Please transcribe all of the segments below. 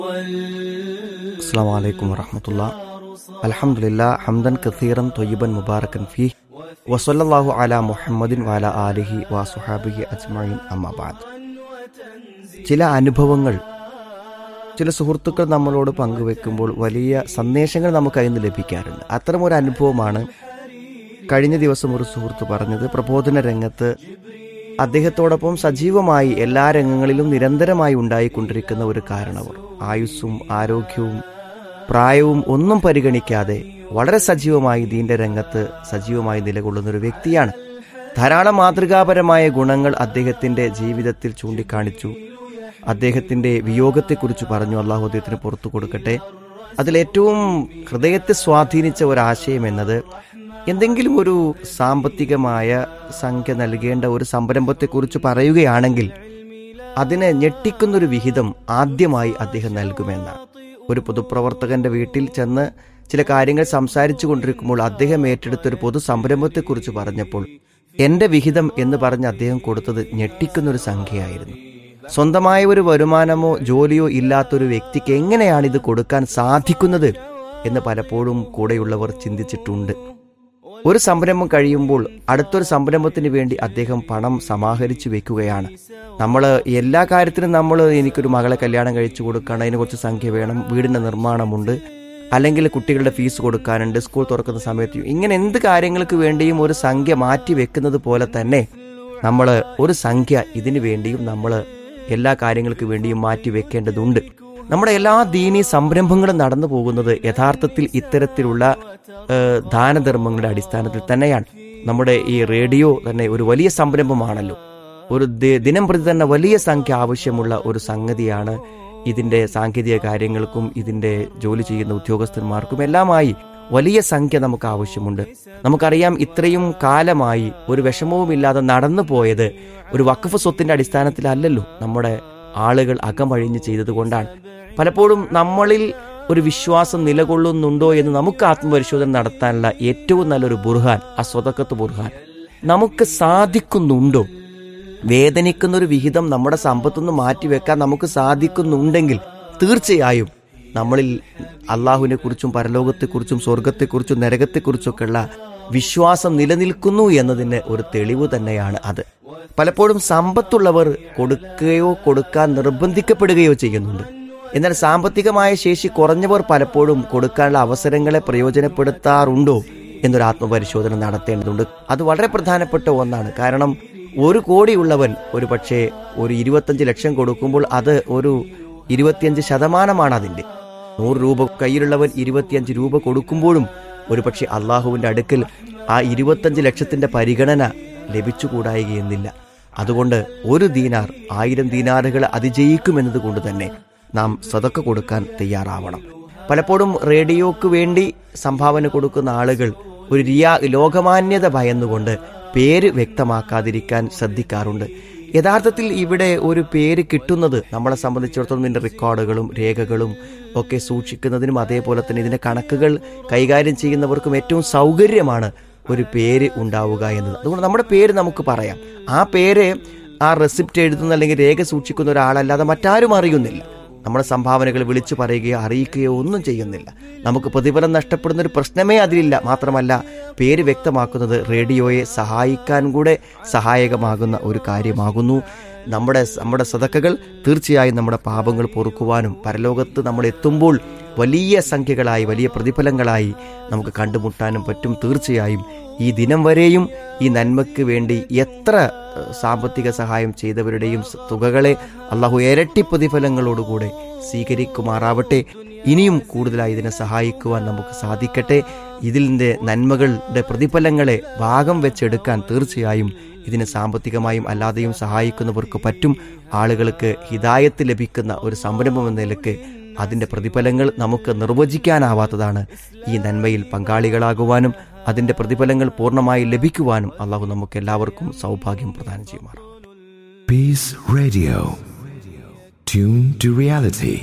السلام عليكم ورحمة الله الحمد لله حمدا كثيرا طيبا مباركا فيه وصلى الله على محمد وعلى آله وصحابه أجمعين أما بعد ചില അനുഭവങ്ങൾ ചില സുഹൃത്തുക്കൾ നമ്മളോട് പങ്കുവെക്കുമ്പോൾ വലിയ സന്ദേശങ്ങൾ നമുക്ക് അതിൽ നിന്ന് ലഭിക്കാറുണ്ട് അത്തരം ഒരു അനുഭവമാണ് കഴിഞ്ഞ ദിവസം ഒരു സുഹൃത്ത് പറഞ്ഞത് പ്രബോധന രംഗത്ത് അദ്ദേഹത്തോടൊപ്പം സജീവമായി എല്ലാ രംഗങ്ങളിലും നിരന്തരമായി ഉണ്ടായിക്കൊണ്ടിരിക്കുന്ന ഒരു കാരണവർ ആയുസ്സും ആരോഗ്യവും പ്രായവും ഒന്നും പരിഗണിക്കാതെ വളരെ സജീവമായി ദീന്റെ രംഗത്ത് സജീവമായി നിലകൊള്ളുന്ന ഒരു വ്യക്തിയാണ് ധാരാളം മാതൃകാപരമായ ഗുണങ്ങൾ അദ്ദേഹത്തിന്റെ ജീവിതത്തിൽ ചൂണ്ടിക്കാണിച്ചു അദ്ദേഹത്തിന്റെ വിയോഗത്തെക്കുറിച്ച് പറഞ്ഞു അള്ളാഹു അദ്ദേഹത്തിന് പുറത്തു കൊടുക്കട്ടെ അതിലേറ്റവും ഹൃദയത്തെ സ്വാധീനിച്ച ഒരാശയം എന്നത് എന്തെങ്കിലും ഒരു സാമ്പത്തികമായ സംഖ്യ നൽകേണ്ട ഒരു സംരംഭത്തെക്കുറിച്ച് പറയുകയാണെങ്കിൽ അതിനെ ഞെട്ടിക്കുന്നൊരു വിഹിതം ആദ്യമായി അദ്ദേഹം നൽകുമെന്നാണ് ഒരു പൊതുപ്രവർത്തകന്റെ വീട്ടിൽ ചെന്ന് ചില കാര്യങ്ങൾ സംസാരിച്ചു കൊണ്ടിരിക്കുമ്പോൾ അദ്ദേഹം ഏറ്റെടുത്ത ഒരു പൊതു സംരംഭത്തെക്കുറിച്ച് പറഞ്ഞപ്പോൾ എന്റെ വിഹിതം എന്ന് പറഞ്ഞ് അദ്ദേഹം കൊടുത്തത് ഞെട്ടിക്കുന്നൊരു സംഖ്യയായിരുന്നു സ്വന്തമായ ഒരു വരുമാനമോ ജോലിയോ ഇല്ലാത്തൊരു വ്യക്തിക്ക് എങ്ങനെയാണ് ഇത് കൊടുക്കാൻ സാധിക്കുന്നത് എന്ന് പലപ്പോഴും കൂടെയുള്ളവർ ചിന്തിച്ചിട്ടുണ്ട് ഒരു സംരംഭം കഴിയുമ്പോൾ അടുത്തൊരു സംരംഭത്തിന് വേണ്ടി അദ്ദേഹം പണം സമാഹരിച്ചു വെക്കുകയാണ് നമ്മൾ എല്ലാ കാര്യത്തിനും നമ്മൾ എനിക്കൊരു മകളെ കല്യാണം കഴിച്ചു കൊടുക്കണം അതിന് കുറച്ച് സംഖ്യ വേണം വീടിന്റെ നിർമ്മാണമുണ്ട് അല്ലെങ്കിൽ കുട്ടികളുടെ ഫീസ് കൊടുക്കാനുണ്ട് സ്കൂൾ തുറക്കുന്ന സമയത്ത് ഇങ്ങനെ എന്ത് കാര്യങ്ങൾക്ക് വേണ്ടിയും ഒരു സംഖ്യ മാറ്റി വെക്കുന്നത് പോലെ തന്നെ നമ്മൾ ഒരു സംഖ്യ ഇതിനു വേണ്ടിയും നമ്മൾ എല്ലാ കാര്യങ്ങൾക്ക് വേണ്ടിയും മാറ്റി വെക്കേണ്ടതുണ്ട് നമ്മുടെ എല്ലാ ദീനീ സംരംഭങ്ങളും നടന്നു പോകുന്നത് യഥാർത്ഥത്തിൽ ഇത്തരത്തിലുള്ള ദാനധർമ്മങ്ങളുടെ അടിസ്ഥാനത്തിൽ തന്നെയാണ് നമ്മുടെ ഈ റേഡിയോ തന്നെ ഒരു വലിയ സംരംഭമാണല്ലോ ഒരു ദിനം പ്രതി തന്നെ വലിയ സംഖ്യ ആവശ്യമുള്ള ഒരു സംഗതിയാണ് ഇതിന്റെ സാങ്കേതിക കാര്യങ്ങൾക്കും ഇതിന്റെ ജോലി ചെയ്യുന്ന ഉദ്യോഗസ്ഥന്മാർക്കും എല്ലാമായി വലിയ സംഖ്യ നമുക്ക് ആവശ്യമുണ്ട് നമുക്കറിയാം ഇത്രയും കാലമായി ഒരു വിഷമവുമില്ലാതെ നടന്നു പോയത് ഒരു വഖഫ് സ്വത്തിന്റെ അടിസ്ഥാനത്തിലല്ലല്ലോ നമ്മുടെ ആളുകൾ അകമഴിഞ്ഞ് ചെയ്തതുകൊണ്ടാണ് പലപ്പോഴും നമ്മളിൽ ഒരു വിശ്വാസം നിലകൊള്ളുന്നുണ്ടോ എന്ന് നമുക്ക് ആത്മപരിശോധന നടത്താനുള്ള ഏറ്റവും നല്ലൊരു ബുർഹാൻ ആ സ്വതക്കത്ത് ബുർഹാൻ നമുക്ക് സാധിക്കുന്നുണ്ടോ വേദനിക്കുന്ന ഒരു വിഹിതം നമ്മുടെ സമ്പത്തുനിന്ന് മാറ്റിവെക്കാൻ നമുക്ക് സാധിക്കുന്നുണ്ടെങ്കിൽ തീർച്ചയായും നമ്മളിൽ അള്ളാഹുവിനെ കുറിച്ചും പരലോകത്തെക്കുറിച്ചും സ്വർഗത്തെക്കുറിച്ചും നരകത്തെക്കുറിച്ചൊക്കെയുള്ള വിശ്വാസം നിലനിൽക്കുന്നു എന്നതിന് ഒരു തെളിവ് തന്നെയാണ് അത് പലപ്പോഴും സമ്പത്തുള്ളവർ കൊടുക്കുകയോ കൊടുക്കാൻ നിർബന്ധിക്കപ്പെടുകയോ ചെയ്യുന്നുണ്ട് എന്നാൽ സാമ്പത്തികമായ ശേഷി കുറഞ്ഞവർ പലപ്പോഴും കൊടുക്കാനുള്ള അവസരങ്ങളെ പ്രയോജനപ്പെടുത്താറുണ്ടോ എന്നൊരു ആത്മപരിശോധന നടത്തേണ്ടതുണ്ട് അത് വളരെ പ്രധാനപ്പെട്ട ഒന്നാണ് കാരണം ഒരു കോടിയുള്ളവൻ ഒരു പക്ഷേ ഒരു ഇരുപത്തഞ്ച് ലക്ഷം കൊടുക്കുമ്പോൾ അത് ഒരു ഇരുപത്തിയഞ്ച് ശതമാനമാണ് അതിൻ്റെ നൂറ് രൂപ കയ്യിലുള്ളവൻ ഇരുപത്തിയഞ്ച് രൂപ കൊടുക്കുമ്പോഴും ഒരുപക്ഷെ അള്ളാഹുവിന്റെ അടുക്കൽ ആ ഇരുപത്തഞ്ച് ലക്ഷത്തിന്റെ പരിഗണന ലഭിച്ചുകൂടായികയെന്നില്ല അതുകൊണ്ട് ഒരു ദീനാർ ആയിരം ദീനാറുകൾ അതിജയിക്കുമെന്നത് കൊണ്ട് തന്നെ നാം സതക്ക കൊടുക്കാൻ തയ്യാറാവണം പലപ്പോഴും റേഡിയോക്ക് വേണ്ടി സംഭാവന കൊടുക്കുന്ന ആളുകൾ ഒരു റിയാ ലോകമാന്യത ഭയന്നുകൊണ്ട് പേര് വ്യക്തമാക്കാതിരിക്കാൻ ശ്രദ്ധിക്കാറുണ്ട് യഥാർത്ഥത്തിൽ ഇവിടെ ഒരു പേര് കിട്ടുന്നത് നമ്മളെ സംബന്ധിച്ചിടത്തോളം ഇതിന്റെ റെക്കോർഡുകളും രേഖകളും ഒക്കെ സൂക്ഷിക്കുന്നതിനും അതേപോലെ തന്നെ ഇതിന്റെ കണക്കുകൾ കൈകാര്യം ചെയ്യുന്നവർക്കും ഏറ്റവും സൗകര്യമാണ് ഒരു പേര് ഉണ്ടാവുക എന്നത് അതുകൊണ്ട് നമ്മുടെ പേര് നമുക്ക് പറയാം ആ പേര് ആ റെസിപ്റ്റ് എഴുതുന്ന അല്ലെങ്കിൽ രേഖ സൂക്ഷിക്കുന്ന ഒരാളല്ലാതെ മറ്റാരും അറിയുന്നില്ല നമ്മുടെ സംഭാവനകൾ വിളിച്ചു പറയുകയോ അറിയിക്കുകയോ ഒന്നും ചെയ്യുന്നില്ല നമുക്ക് പ്രതിഫലം നഷ്ടപ്പെടുന്ന ഒരു പ്രശ്നമേ അതിലില്ല മാത്രമല്ല പേര് വ്യക്തമാക്കുന്നത് റേഡിയോയെ സഹായിക്കാൻ കൂടെ സഹായകമാകുന്ന ഒരു കാര്യമാകുന്നു നമ്മുടെ നമ്മുടെ സതക്കകൾ തീർച്ചയായും നമ്മുടെ പാപങ്ങൾ പൊറുക്കുവാനും പരലോകത്ത് നമ്മൾ എത്തുമ്പോൾ വലിയ സംഖ്യകളായി വലിയ പ്രതിഫലങ്ങളായി നമുക്ക് കണ്ടുമുട്ടാനും പറ്റും തീർച്ചയായും ഈ ദിനം വരെയും ഈ നന്മയ്ക്ക് വേണ്ടി എത്ര സാമ്പത്തിക സഹായം ചെയ്തവരുടെയും തുകകളെ അള്ളാഹു ഇരട്ടി പ്രതിഫലങ്ങളോടുകൂടെ സ്വീകരിക്കുമാറാവട്ടെ ഇനിയും കൂടുതലായി ഇതിനെ സഹായിക്കുവാൻ നമുക്ക് സാധിക്കട്ടെ ഇതിൻ്റെ നന്മകളുടെ പ്രതിഫലങ്ങളെ ഭാഗം വെച്ചെടുക്കാൻ തീർച്ചയായും ഇതിന് സാമ്പത്തികമായും അല്ലാതെയും സഹായിക്കുന്നവർക്ക് പറ്റും ആളുകൾക്ക് ഹിതായത്ത് ലഭിക്കുന്ന ഒരു സംരംഭം എന്ന നിലക്ക് അതിൻ്റെ പ്രതിഫലങ്ങൾ നമുക്ക് നിർവചിക്കാനാവാത്തതാണ് ഈ നന്മയിൽ പങ്കാളികളാകുവാനും അതിൻ്റെ പ്രതിഫലങ്ങൾ പൂർണ്ണമായി ലഭിക്കുവാനും അള്ളാഹു നമുക്ക് എല്ലാവർക്കും സൗഭാഗ്യം പ്രദാനം ചെയ്യുമാറാം Peace Radio. Tune to reality.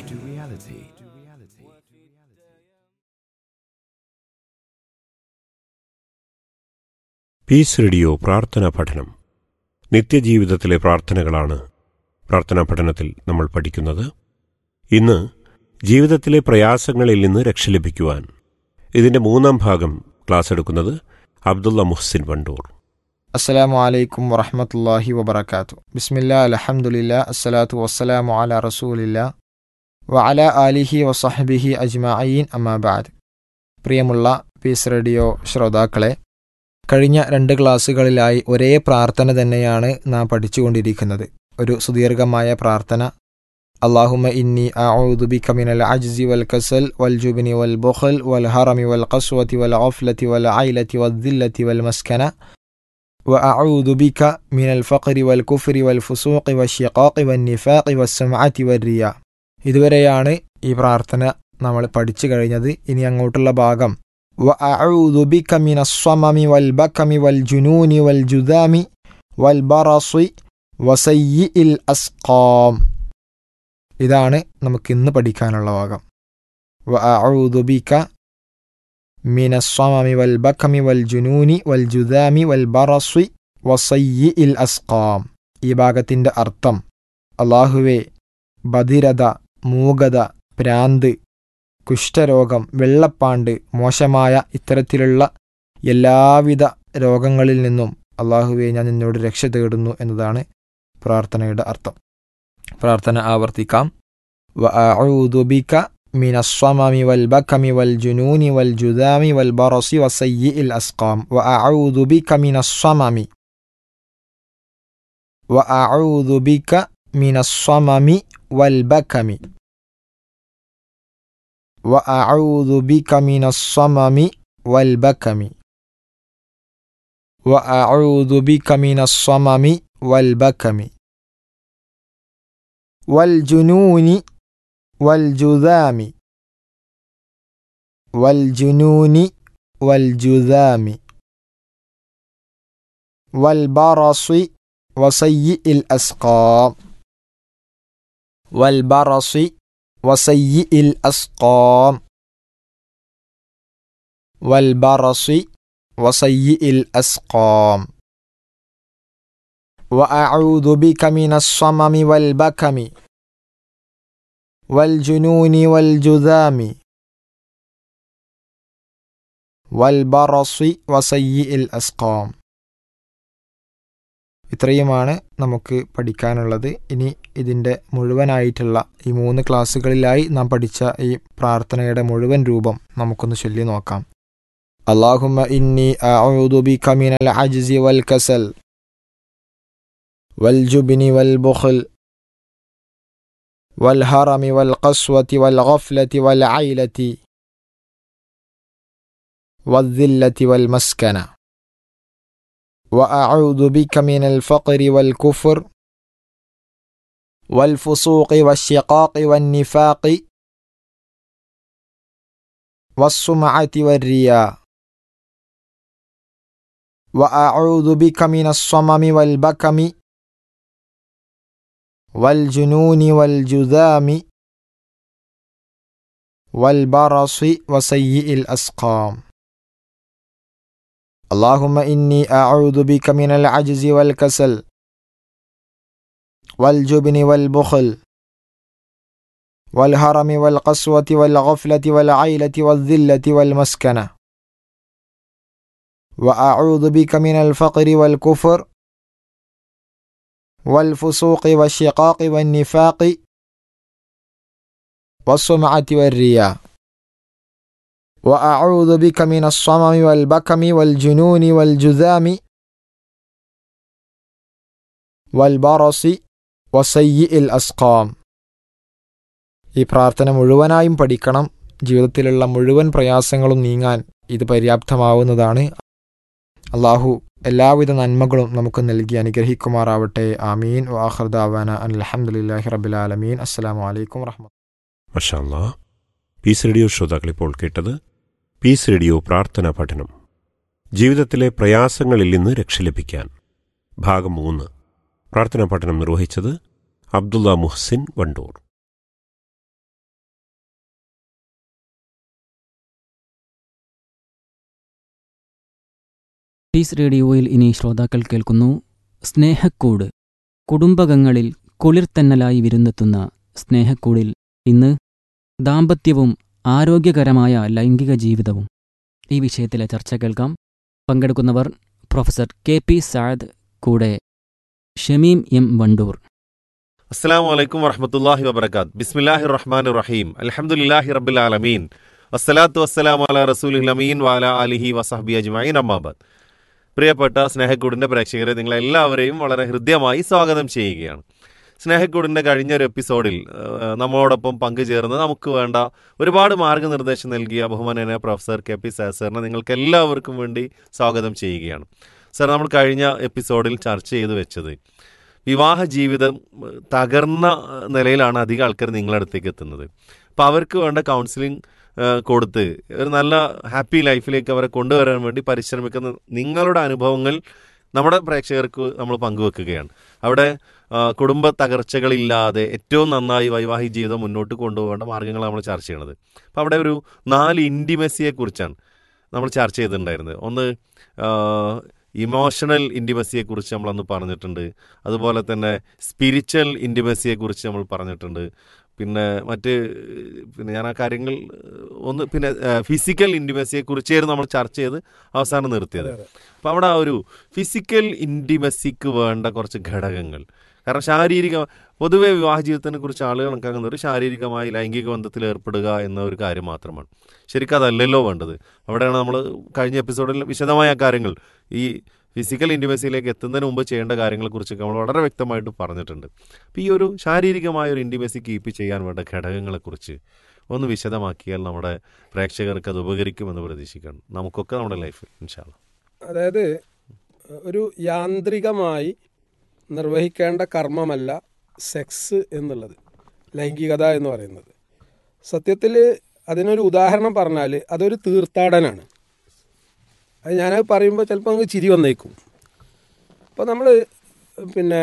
Peace radio പ്രാർത്ഥനാ പഠനം നിത്യജീവിതത്തിലെ പ്രാർത്ഥനകളാണ് പ്രാർത്ഥനാ പഠനത്തിൽ നമ്മൾ പഠിക്കുന്നത് ഇന്ന് ജീവിതത്തിലെ പ്രയാസങ്ങളിൽ നിന്ന് രക്ഷ ലഭിക്കുവാൻ ഇതിന്റെ മൂന്നാം ഭാഗം ക്ലാസ് എടുക്കുന്നത് അബ്ദുള്ള മുഹ്സിൻ വണ്ടൂർ അസ്സലാമു അലൈക്കും വറഹമത്തല്ലാഹി വബർക്കാത്തു ബിസ്മില്ലാ അലഹമുല്ല അസ്സലാത്തു വസ്സലാമു അല റസൂലില്ല വ അല ആലിഹി വസഹബിഹി അജ്മഅീൻ അമ്മാബാദ് പ്രിയമുള്ള പീസ് റേഡിയോ ശ്രോതാക്കളെ കഴിഞ്ഞ രണ്ട് ക്ലാസ്സുകളിലായി ഒരേ പ്രാർത്ഥന തന്നെയാണ് നാം പഠിച്ചുകൊണ്ടിരിക്കുന്നത് ഒരു സുദീർഘമായ പ്രാർത്ഥന അള്ളാഹുമ ഇന്നി അഊദുബിക മിനൽ അജ്സി വൽ കസൽ വൽ ജുബ്നി വൽ ബുഖൽ വൽ ഹറമി വൽ ഖസ്വതി വൽ ഗഫ്ലതി വൽ ഐലതി വദ്ദില്ലതി വൽ മസ്കന وأعوذ بك من الفقر والكفر والفسوق والشقاق والنفاق والسمعة والرياء ഇതുവരെയാണ് ഈ പ്രാർത്ഥന നമ്മൾ പഠിച്ചു കഴിഞ്ഞത് ഇനി അങ്ങോട്ടുള്ള ഭാഗം وأعوذ بك من الصمم والبكم والجنون والجذام والبرص وسيء الأسقام ഇതാണ് നമുക്ക് ഇന്ന് പഠിക്കാനുള്ള ഭാഗം وأعوذ بك من الصمم والبكم والجنون والجذام والبرص وصيء الأسقام ഈ ഭാഗത്തിന്റെ അർത്ഥം അള്ളാഹുവെ ബധിരത മൂകത ഭ്രാന്ത് കുഷ്ഠരോഗം വെള്ളപ്പാണ്ട് മോശമായ ഇത്തരത്തിലുള്ള എല്ലാവിധ രോഗങ്ങളിൽ നിന്നും അള്ളാഹുവെ ഞാൻ നിന്നോട് രക്ഷ തേടുന്നു എന്നതാണ് പ്രാർത്ഥനയുടെ അർത്ഥം പ്രാർത്ഥന ആവർത്തിക്കാം وأعوذ بك من الصمم والبكم والجنون والجذام والبرص وسيء الأسقام وأعوذ بك من الصمم وأعوذ بك من الصمم والبكم وأعوذ بك من الصمم والبكم وأعوذ بك من الصمم والبكم والجنون والجذام والجنون والجذام والبرص وسيء الأسقام والبرص وسيء الأسقام والبرص وسيء الأسقام وأعوذ بك من الصمم والبكم والجنون والجذام والبرص وسيء الأسقام ഇത്രയുമാണ് നമുക്ക് പഠിക്കാനുള്ളത് ഇനി ഇതിൻ്റെ മുഴുവനായിട്ടുള്ള ഈ മൂന്ന് ക്ലാസ്സുകളിലായി നാം പഠിച്ച ഈ പ്രാർത്ഥനയുടെ മുഴുവൻ രൂപം നമുക്കൊന്ന് ചൊല്ലി നോക്കാം അള്ളാഹുമ്മ ഇന്നി അഊദു ബിക മിനൽ അജ്സി വൽ കസൽ വൽ ജുബ്നി വൽ ബുഖൽ والهرم والقسوة والغفلة والعيلة والذلة والمسكنة وأعوذ بك من الفقر والكفر والفسوق والشقاق والنفاق والسمعة والرياء وأعوذ بك من الصمم والبكم والجنون والجذام والبرص وسيء الأسقام اللهم إني أعوذ بك من العجز والكسل والجبن والبخل والهرم والقسوة والغفلة والعيلة والذلة والمسكنة وأعوذ بك من الفقر والكفر والفسوق والشقاق والنفاق والسمعة والرياء وأعوذ بك من الصمم والبكم والجنون والجذام والبرص وسيء الأسقام ഈ പ്രാർത്ഥന മുഴുവനായും പഠിക്കണം ജീവിതത്തിലുള്ള മുഴുവൻ പ്രയാസങ്ങളും നീങ്ങാൻ ഇത് പര്യാപ്തമാവുന്നതാണ് അള്ളാഹു എല്ലാവിധ നന്മകളും നമുക്ക് നൽകി അനുഗ്രഹിക്കുമാറാവട്ടെ ആമീൻ വാഹർദാവാന അലഹമുല്ലാഹി റബിലാലമീൻ അസ്സാം വലൈക്കും വർഹമ മഷാല്ലാ പീസ് റേഡിയോ ശ്രോതാക്കൾ ഇപ്പോൾ കേട്ടത് പീസ് റേഡിയോ പ്രാർത്ഥനാ പഠനം ജീവിതത്തിലെ പ്രയാസങ്ങളിൽ നിന്ന് രക്ഷ ലഭിക്കാൻ ഭാഗം മൂന്ന് പ്രാർത്ഥനാ പഠനം നിർവഹിച്ചത് അബ്ദുള്ള മുഹ്സിൻ വണ്ടൂർ പീസ് റേഡിയോയിൽ ഇനി ശ്രോതാക്കൾ കേൾക്കുന്നു സ്നേഹക്കൂട് കുടുംബകങ്ങളിൽ കുളിർത്തന്നലായി വിരുന്നെത്തുന്ന സ്നേഹക്കൂടിൽ ഇന്ന് ദാമ്പത്യവും ആരോഗ്യകരമായ ലൈംഗിക ജീവിതവും ഈ വിഷയത്തിലെ ചർച്ച കേൾക്കാം പങ്കെടുക്കുന്നവർ പ്രൊഫസർ കെ പി സാദ് കൂടെ ഷമീം എം വണ്ടൂർ അസ്സാം വലൈക്കും വറഹമത്തല്ലാഹി വബർക്കാത്ത് ബിസ്മില്ലാഹി റഹ്മാൻ റഹീം അലഹമുല്ലാഹി റബ്ബിൽ ആലമീൻ വസ്സലാത്തു വസ്സലാം അല റസൂൽ അമീൻ വാല അലിഹി വസഹബി അജ്മീൻ അമ്മാബാദ് പ്രിയപ്പെട്ട സ്നേഹക്കൂടിൻ്റെ പ്രേക്ഷകരെ നിങ്ങളെല്ലാവരെയും വളരെ ഹൃദ്യമായി സ്വാഗതം ചെയ്യുകയാണ് സ്നേഹക്കൂടിൻ്റെ കഴിഞ്ഞ ഒരു എപ്പിസോഡിൽ ആ, നമ്മളോടൊപ്പം പങ്കുചേർന്ന് നമുക്ക് വേണ്ട ഒരുപാട് മാർഗനിർദ്ദേശം നൽകിയ ബഹുമാനനായ പ്രൊഫസർ കെ പി സാറിനെ നിങ്ങൾക്ക് എല്ലാവർക്കും വേണ്ടി സ്വാഗതം ചെയ്യുകയാണ് സാർ നമ്മൾ കഴിഞ്ഞ എപ്പിസോഡിൽ ചർച്ച ചെയ്തു വെച്ചത് വിവാഹ ജീവിതം ഏഹ്, തകർന്ന ഏഹ്, നിലയിലാണ് അധികം ആൾക്കാർ നിങ്ങളുടെ അടുത്തേക്ക് എത്തുന്നത് അപ്പോൾ അവർക്ക് വേണ്ട കൗൺസിലിംഗ് ഏഹ്, കൊടുത്ത് ഒരു നല്ല ഹാപ്പി ലൈഫിലേക്ക് അവരെ കൊണ്ടുവരാൻ വേണ്ടി പരിശ്രമിക്കുന്ന നിങ്ങളുടെ അനുഭവങ്ങൾ നമ്മുടെ പ്രേക്ഷകർക്ക് നമ്മൾ പങ്കുവെക്കുകയാണ് അവിടെ ആ, കുടുംബ തകർച്ചകളില്ലാതെ ഏറ്റവും നന്നായി വൈവാഹിക ജീവിതം മുന്നോട്ട് കൊണ്ടുപോകേണ്ട മാർഗ്ഗങ്ങൾ നമ്മൾ ചർച്ച ചെയ്യണത് അപ്പോൾ അവിടെ ഒരു നാല് ഇൻറ്റിമസിയെക്കുറിച്ചാണ് നമ്മൾ ചർച്ച ചെയ്തിട്ടുണ്ടായിരുന്നത് ഒന്ന് ഇമോഷണൽ ഇൻറ്റിമസിയെക്കുറിച്ച് നമ്മളന്ന് പറഞ്ഞിട്ടുണ്ട് അതുപോലെ തന്നെ സ്പിരിച്വൽ ഇൻറ്റിമസിയെക്കുറിച്ച് നമ്മൾ പറഞ്ഞിട്ടുണ്ട് പിന്നെ മറ്റ് പിന്നെ ഞാൻ ആ കാര്യങ്ങൾ ഒന്ന് പിന്നെ ഫിസിക്കൽ ഇൻറ്റിമസിയെക്കുറിച്ചായിരുന്നു നമ്മൾ ചർച്ച ചെയ്ത് അവസാനം നിർത്തിയത് അപ്പോൾ അവിടെ ആ ഒരു ഫിസിക്കൽ ഇൻറ്റിമസിക്ക് വേണ്ട കുറച്ച് ഘടകങ്ങൾ കാരണം ശാരീരിക പൊതുവെ വിവാഹ ജീവിതത്തിനെ കുറിച്ച് ആളുകൾ കണക്കാക്കുന്നത് ഒരു ശാരീരികമായി ലൈംഗിക ബന്ധത്തിൽ ഏർപ്പെടുക എന്ന ഒരു കാര്യം മാത്രമാണ് ശരിക്കും അതല്ലല്ലോ വേണ്ടത് അവിടെയാണ് നമ്മൾ കഴിഞ്ഞ എപ്പിസോഡിൽ വിശദമായ കാര്യങ്ങൾ ഈ ഫിസിക്കൽ ഇൻറ്റിമസിയിലേക്ക് എത്തുന്നതിന് മുമ്പ് ചെയ്യേണ്ട കാര്യങ്ങളെക്കുറിച്ചൊക്കെ നമ്മൾ വളരെ വ്യക്തമായിട്ട് പറഞ്ഞിട്ടുണ്ട് അപ്പോൾ ഈ ഒരു ശാരീരികമായ ഒരു ഇൻറ്റിമസി കീപ്പ് ചെയ്യാൻ വേണ്ട ഘടകങ്ങളെക്കുറിച്ച് ഒന്ന് വിശദമാക്കിയാൽ നമ്മുടെ പ്രേക്ഷകർക്ക് അത് ഉപകരിക്കുമെന്ന് പ്രതീക്ഷിക്കണം നമുക്കൊക്കെ നമ്മുടെ ലൈഫിൽ ഇൻഷാല്ല അതായത് ഒരു യാന്ത്രികമായി നിർവഹിക്കേണ്ട കർമ്മമല്ല സെക്സ് എന്നുള്ളത് ലൈംഗികത എന്ന് പറയുന്നത് സത്യത്തിൽ അതിനൊരു ഉദാഹരണം പറഞ്ഞാൽ അതൊരു തീർത്ഥാടനാണ് അത് ഞാനത് പറയുമ്പോൾ ചിലപ്പോൾ നമുക്ക് ചിരി വന്നേക്കും അപ്പോൾ നമ്മൾ പിന്നെ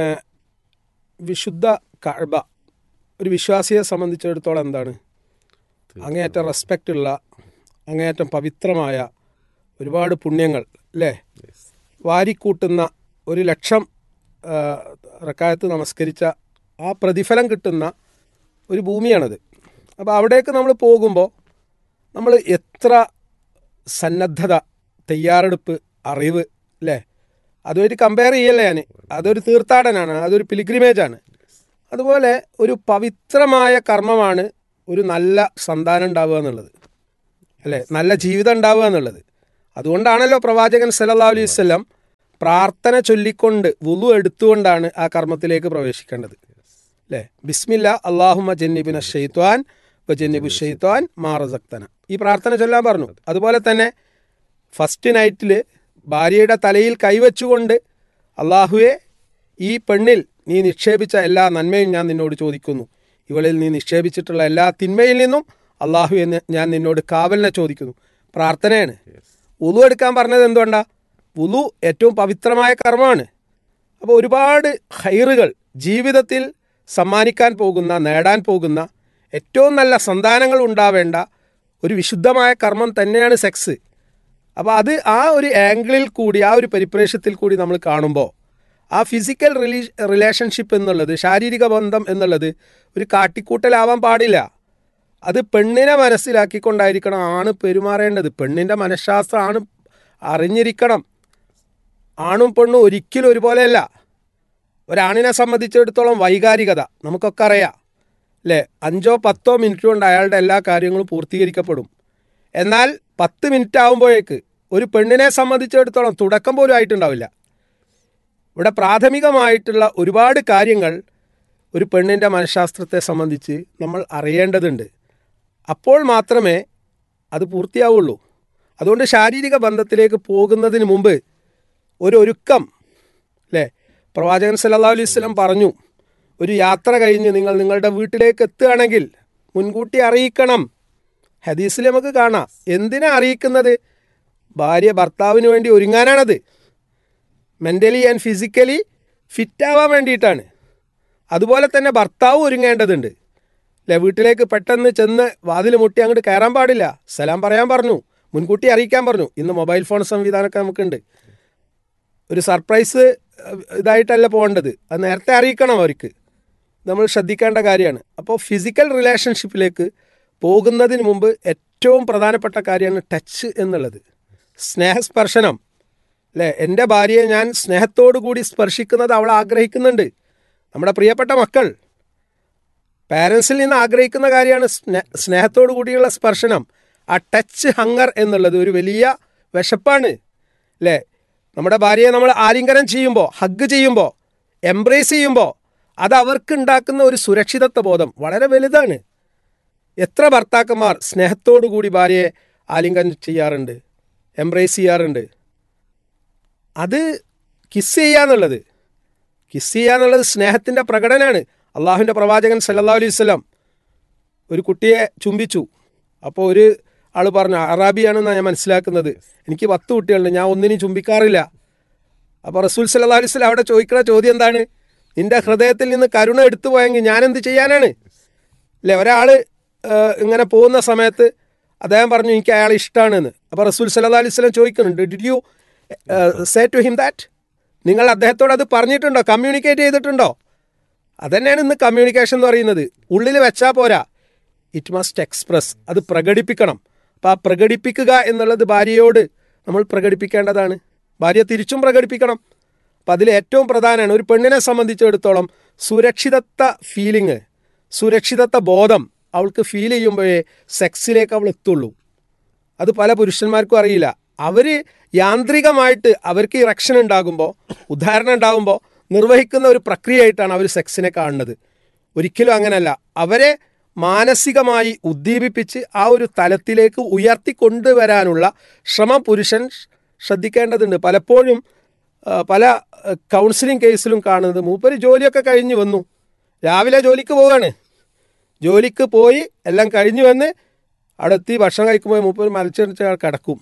വിശുദ്ധ കഴബ ഒരു വിശ്വാസിയെ സംബന്ധിച്ചിടത്തോളം എന്താണ് അങ്ങേയറ്റം റെസ്പെക്റ്റ് ഉള്ള അങ്ങേയറ്റം പവിത്രമായ ഒരുപാട് പുണ്യങ്ങൾ അല്ലേ വാരിക്കൂട്ടുന്ന ഒരു ലക്ഷം ആ, റക്കായത്ത് നമസ്കരിച്ച ആ പ്രതിഫലം കിട്ടുന്ന ഒരു ഭൂമിയാണത് അപ്പോൾ അവിടേക്ക് നമ്മൾ പോകുമ്പോൾ നമ്മൾ എത്ര സന്നദ്ധത തയ്യാറെടുപ്പ് അറിവ് അല്ലേ അതുമായിട്ട് കമ്പയർ ചെയ്യല്ല ഞാൻ അതൊരു തീർത്ഥാടനാണ് അതൊരു പിലിഗ്രിമേജാണ് അതുപോലെ ഒരു പവിത്രമായ കർമ്മമാണ് ഒരു നല്ല സന്താനം ഉണ്ടാവുക എന്നുള്ളത് അല്ലേ നല്ല ജീവിതം ഉണ്ടാവുക എന്നുള്ളത് അതുകൊണ്ടാണല്ലോ പ്രവാചകൻ സല്ലല്ലാഹു അലൈഹി വസല്ലം പ്രാർത്ഥന ചൊല്ലിക്കൊണ്ട് വുളു എടുത്തുകൊണ്ടാണ് ആ കർമ്മത്തിലേക്ക് പ്രവേശിക്കേണ്ടത് അല്ലേ ബിസ്മില്ല അള്ളാഹുമ ജന്നിബിന ഷെയ്ത്വാൻ ജന്നിബു ഷെയ്ത്വാൻ മാറസക്തന ഈ പ്രാർത്ഥന ചൊല്ലാൻ പറഞ്ഞു അതുപോലെ തന്നെ ഫസ്റ്റ് നൈറ്റിൽ ഭാര്യയുടെ തലയിൽ കൈവച്ചുകൊണ്ട് അള്ളാഹുവെ ഈ പെണ്ണിൽ നീ നിക്ഷേപിച്ച എല്ലാ നന്മയും ഞാൻ നിന്നോട് ചോദിക്കുന്നു ഇവളിൽ നീ നിക്ഷേപിച്ചിട്ടുള്ള എല്ലാ തിന്മയിൽ നിന്നും അള്ളാഹു എന്ന് ഞാൻ നിന്നോട് കാവലിനെ ചോദിക്കുന്നു പ്രാർത്ഥനയാണ് ഉളു എടുക്കാൻ പറഞ്ഞത് എന്തുകൊണ്ടാ ഉളു ഏറ്റവും പവിത്രമായ കർമ്മമാണ് അപ്പോൾ ഒരുപാട് ഹൈറുകൾ ജീവിതത്തിൽ സമ്മാനിക്കാൻ പോകുന്ന നേടാൻ പോകുന്ന ഏറ്റവും നല്ല സന്താനങ്ങൾ ഉണ്ടാവേണ്ട ഒരു വിശുദ്ധമായ കർമ്മം തന്നെയാണ് സെക്സ് അപ്പോൾ അത് ആ ഒരു ആംഗിളിൽ കൂടി ആ ഒരു പരിപ്രേക്ഷ്യത്തിൽ കൂടി നമ്മൾ കാണുമ്പോൾ ആ ഫിസിക്കൽ റിലീ റിലേഷൻഷിപ്പ് എന്നുള്ളത് ശാരീരിക ബന്ധം എന്നുള്ളത് ഒരു കാട്ടിക്കൂട്ടലാവാൻ പാടില്ല അത് പെണ്ണിനെ മനസ്സിലാക്കിക്കൊണ്ടായിരിക്കണം ആണ് പെരുമാറേണ്ടത് പെണ്ണിൻ്റെ മനഃശാസ്ത്രം ആണ് അറിഞ്ഞിരിക്കണം ആണും പെണ്ണും ഒരിക്കലും ഒരുപോലെയല്ല ഒരാണിനെ സംബന്ധിച്ചിടത്തോളം വൈകാരികത നമുക്കൊക്കെ അറിയാം അല്ലേ അഞ്ചോ പത്തോ മിനിറ്റ് കൊണ്ട് അയാളുടെ എല്ലാ കാര്യങ്ങളും പൂർത്തീകരിക്കപ്പെടും എന്നാൽ പത്ത് മിനിറ്റ് ആകുമ്പോഴേക്ക് ഒരു പെണ്ണിനെ സംബന്ധിച്ചിടത്തോളം തുടക്കം പോലും ആയിട്ടുണ്ടാവില്ല ഇവിടെ പ്രാഥമികമായിട്ടുള്ള ഒരുപാട് കാര്യങ്ങൾ ഒരു പെണ്ണിൻ്റെ മനഃശാസ്ത്രത്തെ സംബന്ധിച്ച് നമ്മൾ അറിയേണ്ടതുണ്ട് അപ്പോൾ മാത്രമേ അത് പൂർത്തിയാവുള്ളൂ അതുകൊണ്ട് ശാരീരിക ബന്ധത്തിലേക്ക് പോകുന്നതിന് മുമ്പ് ഒരു ഒരുക്കം അല്ലേ പ്രവാചകൻ സല്ലല്ലാഹു അലൈഹി വസല്ലം പറഞ്ഞു ഒരു യാത്ര കഴിഞ്ഞ് നിങ്ങൾ നിങ്ങളുടെ വീട്ടിലേക്ക് എത്തുകയാണെങ്കിൽ മുൻകൂട്ടി അറിയിക്കണം ഹദീസിൽ നമുക്ക് കാണാം എന്തിനാ അറിയിക്കുന്നത് ഭാര്യ ഭർത്താവിന് വേണ്ടി ഒരുങ്ങാനാണത് മെൻ്റലി ആൻഡ് ഫിസിക്കലി ഫിറ്റാവാൻ വേണ്ടിയിട്ടാണ് അതുപോലെ തന്നെ ഭർത്താവ് ഒരുങ്ങേണ്ടതുണ്ട് അല്ലെ വീട്ടിലേക്ക് പെട്ടെന്ന് ചെന്ന് വാതിൽ മുട്ടി അങ്ങോട്ട് കയറാൻ പാടില്ല സലാം പറയാൻ പറഞ്ഞു മുൻകൂട്ടി അറിയിക്കാൻ പറഞ്ഞു ഇന്ന് മൊബൈൽ ഫോൺ സംവിധാനമൊക്കെ നമുക്കുണ്ട് ഒരു സർപ്രൈസ് ഏഹ്, ഇതായിട്ടല്ല പോകേണ്ടത് അത് നേരത്തെ അറിയിക്കണം അവർക്ക് നമ്മൾ ശ്രദ്ധിക്കേണ്ട കാര്യമാണ് അപ്പോൾ ഫിസിക്കൽ റിലേഷൻഷിപ്പിലേക്ക് പോകുന്നതിന് മുമ്പ് ഏറ്റവും പ്രധാനപ്പെട്ട കാര്യമാണ് ടച്ച് എന്നുള്ളത് സ്നേഹസ്പർശനം അല്ലേ എൻ്റെ ഭാര്യയെ ഞാൻ സ്നേഹത്തോടു കൂടി സ്പർശിക്കുന്നത് അവൾ ആഗ്രഹിക്കുന്നുണ്ട് നമ്മുടെ പ്രിയപ്പെട്ട മക്കൾ പാരൻസിൽ നിന്ന് ആഗ്രഹിക്കുന്ന കാര്യമാണ് സ്നേ സ്നേഹത്തോടു കൂടിയുള്ള സ്പർശനം ആ ടച്ച് ഹങ്ങർ എന്നുള്ളത് ഒരു വലിയ വിശപ്പാണ് അല്ലേ നമ്മുടെ ഭാര്യയെ നമ്മൾ ആലിംഗനം ചെയ്യുമ്പോൾ ഹഗ് ചെയ്യുമ്പോൾ എംബ്രേസ് ചെയ്യുമ്പോൾ അത് അവർക്ക് ഉണ്ടാക്കുന്ന ഒരു സുരക്ഷിതത്വ ബോധം വളരെ വലുതാണ് എത്ര ഭർത്താക്കന്മാർ സ്നേഹത്തോടു കൂടി ഭാര്യയെ ആലിംഗനം ചെയ്യാറുണ്ട് എംബ്രേസ് ചെയ്യാറുണ്ട് അത് കിസ് ചെയ്യാന്നുള്ളത് കിസ് ചെയ്യാന്നുള്ളത് സ്നേഹത്തിൻ്റെ പ്രകടനമാണ് അള്ളാഹുവിൻ്റെ പ്രവാചകൻ സല്ലല്ലാഹു അലൈഹി വസല്ലം ഒരു കുട്ടിയെ ചുംബിച്ചു അപ്പോൾ ഒരു ആൾ പറഞ്ഞു അറാബിയാണെന്നാണ് ഞാൻ മനസ്സിലാക്കുന്നത് എനിക്ക് പത്ത് കുട്ടികളുണ്ട് ഞാൻ ഒന്നിനും ചുംബിക്കാറില്ല അപ്പോൾ റസൂൽ സല്ലല്ലാഹു അലൈഹി വസല്ലം അവിടെ ചോദിക്കുന്ന ചോദ്യം എന്താണ് നിന്റെ ഹൃദയത്തിൽ നിന്ന് കരുണ എടുത്തു പോയെങ്കിൽ ഞാൻ എന്ത് ചെയ്യാനാണ് അല്ലേ ഒരാൾ ഇങ്ങനെ പോകുന്ന സമയത്ത് അദ്ദേഹം പറഞ്ഞു എനിക്ക് അയാൾ ഇഷ്ടമാണെന്ന് അപ്പോൾ റസൂൽ സല്ലല്ലാഹു അലൈഹി വസല്ലം ചോദിക്കുന്നുണ്ട് did you say to him that നിങ്ങൾ അദ്ദേഹത്തോട് അത് പറഞ്ഞിട്ടുണ്ടോ കമ്മ്യൂണിക്കേറ്റ് ചെയ്തിട്ടുണ്ടോ അതന്നെയാണ് ഇന്ന് കമ്മ്യൂണിക്കേഷൻ എന്ന് പറയുന്നത് ഉള്ളിൽ വെച്ചാൽ പോരാ ഇറ്റ് മസ്റ്റ് എക്സ്പ്രസ് അത് പ്രകടിപ്പിക്കണം അപ്പോൾ ആ പ്രകടിപ്പിക്കുക എന്നുള്ളത് ഭാര്യയോട് നമ്മൾ പ്രകടിപ്പിക്കേണ്ടതാണ് ഭാര്യ തിരിച്ചും പ്രകടിപ്പിക്കണം അപ്പം അതിൽ ഏറ്റവും പ്രധാനമാണ് ഒരു പെണ്ണിനെ സംബന്ധിച്ചിടത്തോളം സുരക്ഷിതത്വ ഫീലിംഗ് സുരക്ഷിതത്വ ബോധം അവൾക്ക് ഫീൽ ചെയ്യുമ്പോഴേ സെക്സിലേക്ക് അവൾ എത്തുള്ളൂ അത് പല പുരുഷന്മാർക്കും അറിയില്ല അവർ യാന്ത്രികമായിട്ട് അവർക്ക് ഇറക്ഷൻ ഉണ്ടാകുമ്പോൾ ഉദാഹരണം ഉണ്ടാകുമ്പോൾ നിർവഹിക്കുന്ന ഒരു പ്രക്രിയയായിട്ടാണ് അവർ സെക്സിനെ കാണുന്നത് ഒരിക്കലും അങ്ങനല്ല അവരെ മാനസികമായി ഉദ്ദീപിപ്പിച്ച് ആ ഒരു തലത്തിലേക്ക് ഉയർത്തി കൊണ്ടുവരാനുള്ള ശ്രമം പുരുഷൻ ശ്രദ്ധിക്കേണ്ടതുണ്ട് പലപ്പോഴും ആ, പല കൗൺസിലിംഗ് കേസിലും കാണുന്നത് മൂപ്പര് ജോലിയൊക്കെ കഴിഞ്ഞ് വന്നു രാവിലെ ജോലിക്ക് പോവുകയാണ് ജോലിക്ക് പോയി എല്ലാം കഴിഞ്ഞ് വന്ന് അവിടെ എത്തി ഭക്ഷണം കഴിക്കുമ്പോൾ മൂപ്പര് മലച്ചടിച്ച് കിടക്കും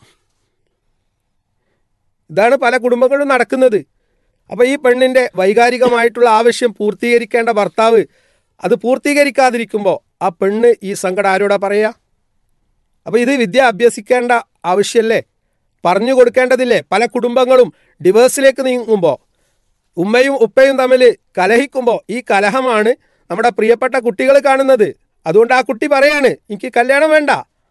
ഇതാണ് പല കുടുംബങ്ങളിലും നടക്കുന്നത് അപ്പോൾ ഈ പെണ്ണിൻ്റെ വൈകാരികമായിട്ടുള്ള ആവശ്യം പൂർത്തീകരിക്കേണ്ട ഭർത്താവ് അത് പൂർത്തീകരിക്കാതിരിക്കുമ്പോൾ ആ പെണ്ണ് ഈ സങ്കടം ആരോടാ പറയുക അപ്പോൾ ഇത് വിദ്യ അഭ്യസിക്കേണ്ട ആവശ്യമല്ലേ പറഞ്ഞു കൊടുക്കേണ്ടതില്ലേ പല കുടുംബങ്ങളും ഡിവേഴ്സിലേക്ക് നീങ്ങുമ്പോൾ ഉമ്മയും ഉപ്പയും തമ്മിൽ കലഹിക്കുമ്പോൾ ഈ കലഹമാണ് നമ്മുടെ പ്രിയപ്പെട്ട കുട്ടികൾ കാണുന്നത് അതുകൊണ്ട് ആ കുട്ടി പറയാണ് എനിക്ക് കല്യാണം വേണ്ട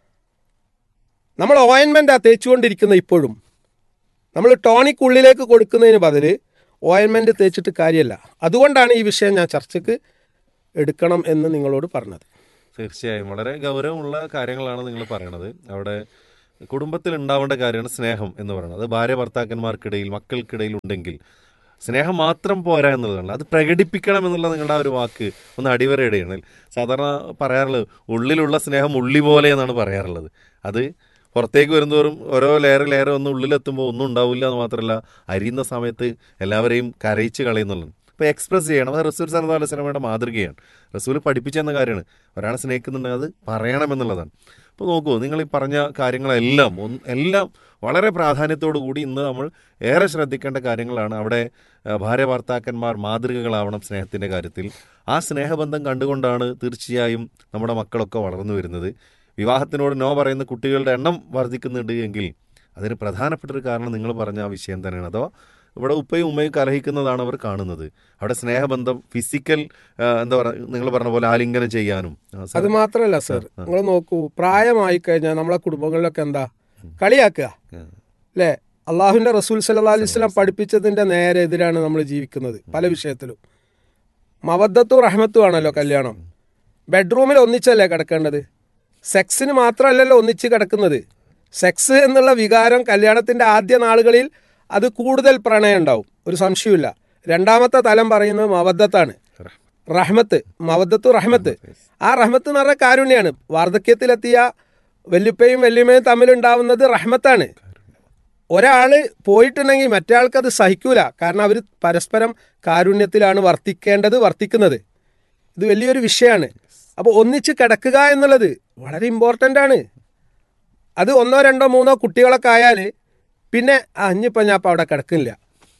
നമ്മൾ ഓയിൻമെൻറ്റാ തേച്ചുകൊണ്ടിരിക്കുന്നത് ഇപ്പോഴും നമ്മൾ ടോണിക് ഉള്ളിലേക്ക് കൊടുക്കുന്നതിന് ബദൽ ഓയിൻമെൻറ്റ് തേച്ചിട്ട് കാര്യമല്ല അതുകൊണ്ടാണ് ഈ വിഷയം ഞാൻ ചർച്ചയ്ക്ക് എടുക്കണം എന്ന് നിങ്ങളോട് പറഞ്ഞത് തീർച്ചയായും വളരെ ഗൗരവമുള്ള കാര്യങ്ങളാണ് നിങ്ങൾ പറയണത് അവിടെ കുടുംബത്തിൽ ഉണ്ടാവേണ്ട കാര്യമാണ് സ്നേഹം എന്ന് പറയുന്നത് അത് ഭാര്യ ഭർത്താക്കന്മാർക്കിടയിൽ മക്കൾക്കിടയിൽ ഉണ്ടെങ്കിൽ സ്നേഹം മാത്രം പോരാ എന്നുള്ളതാണ് അത് പ്രകടിപ്പിക്കണം എന്നുള്ള നിങ്ങളുടെ ആ ഒരു വാക്ക് ഒന്ന് അടിവരയിടുകയാണ് സാധാരണ പറയാറുള്ളത് ഉള്ളിലുള്ള സ്നേഹം ഉള്ളി പോലെ എന്നാണ് പറയാറുള്ളത് അത് പുറത്തേക്ക് വരുന്നതോറും ഓരോ ലെയർ ലെയർ ഒന്ന് ഉള്ളിലെത്തുമ്പോൾ ഒന്നും ഉണ്ടാവില്ല എന്ന് മാത്രമല്ല അരിയുന്ന സമയത്ത് എല്ലാവരെയും കരയിച്ച് കളയുന്നുള്ളതാണ് അപ്പോൾ എക്സ്പ്രസ് ചെയ്യണം അത് റസൂൽ സല്ലല്ലാഹു അലൈഹി വസല്ലമയുടെ മാതൃകയാണ് റസൂൽ പഠിപ്പിച്ചെന്ന കാര്യമാണ് ഒരാളെ സ്നേഹിക്കുന്നുണ്ടെങ്കിൽ അത് പറയണമെന്നുള്ളതാണ് അപ്പോൾ നോക്കൂ നിങ്ങൾ ഈ പറഞ്ഞ കാര്യങ്ങളെല്ലാം ഒന്ന് എല്ലാം വളരെ പ്രാധാന്യത്തോടു കൂടി ഇന്ന് നമ്മൾ ഏറെ ശ്രദ്ധിക്കേണ്ട കാര്യങ്ങളാണ് അവിടെ ആ, ഭാര്യ ഭർത്താക്കന്മാർ മാതൃകകളാവണം സ്നേഹത്തിൻ്റെ കാര്യത്തിൽ ആ സ്നേഹബന്ധം കണ്ടുകൊണ്ടാണ് തീർച്ചയായും നമ്മുടെ മക്കളൊക്കെ വളർന്നു വരുന്നത് വിവാഹത്തിനോട് നോ പറയുന്ന കുട്ടികളുടെ എണ്ണം വർദ്ധിക്കുന്നുണ്ട് എങ്കിൽ അതിന് പ്രധാനപ്പെട്ട ഒരു കാരണം നിങ്ങൾ പറഞ്ഞ ആ വിഷയം തന്നെയാണ് അഥവാ ഇവിടെ ഉപ്പയും ഉമ്മയും കലഹിക്കുന്നതാണ് അവർ കാണുന്നത് അവിടെ സ്നേഹബന്ധം ഫിസിക്കൽ എന്താ പറയുക നിങ്ങൾ പറഞ്ഞ പോലെ ആലിംഗനം ചെയ്യാനും ആ, സർ, അത് മാത്രമല്ല സർ നിങ്ങൾ നോക്കൂ പ്രായമായി കഴിഞ്ഞാൽ നമ്മളെ കുടുംബങ്ങളിലൊക്കെ എന്താ കളിയാക്കുക ആ, അല്ലേ അള്ളാഹുവിൻ്റെ റസൂൽ സല്ലാ അലൈഹി സ്വലാം പഠിപ്പിച്ചതിൻ്റെ നേരെ എതിരാണ് നമ്മൾ ജീവിക്കുന്നത് പല വിഷയത്തിലും മവദ്ദത്തും റഹ്മത്തും ആണല്ലോ കല്യാണം ബെഡ്റൂമിൽ ഒന്നിച്ചല്ലേ കിടക്കേണ്ടത് സെക്സിന് മാത്രമല്ലല്ലോ ഒന്നിച്ച് കിടക്കുന്നത് സെക്സ് എന്നുള്ള വികാരം കല്യാണത്തിൻ്റെ ആദ്യ നാളുകളിൽ അത് കൂടുതൽ പ്രണയം ഉണ്ടാവും ഒരു സംശയമില്ല രണ്ടാമത്തെ തലം പറയുന്നത് മവദ്ദത്താണ് റഹ്മത്ത് മവദ്ദത്തു റഹ്മത്ത് ആ റഹ്മത്ത് എന്ന് പറഞ്ഞ കാരുണ്യാണ് വാർദ്ധക്യത്തിലെത്തിയ വല്യുപ്പയും വല്യമ്മയും തമ്മിലുണ്ടാവുന്നത് റഹ്മത്താണ് ഒരാള് പോയിട്ടുണ്ടെങ്കിൽ മറ്റേ ആൾക്ക് അത് സഹിക്കൂല കാരണം അവർ പരസ്പരം കാരുണ്യത്തിലാണ് വർത്തിക്കേണ്ടത് വർത്തിക്കുന്നത് ഇത് വലിയൊരു വിഷയമാണ് അപ്പോൾ ഒന്നിച്ച് കിടക്കുക എന്നുള്ളത് വളരെ ഇമ്പോർട്ടൻ്റ് ആണ് അത് ഒന്നോ രണ്ടോ മൂന്നോ കുട്ടികളൊക്കെ ആയാൽ പിന്നെ ആ ഇനിയിപ്പോൾ ഞാൻ അപ്പോൾ അവിടെ കിടക്കുന്നില്ല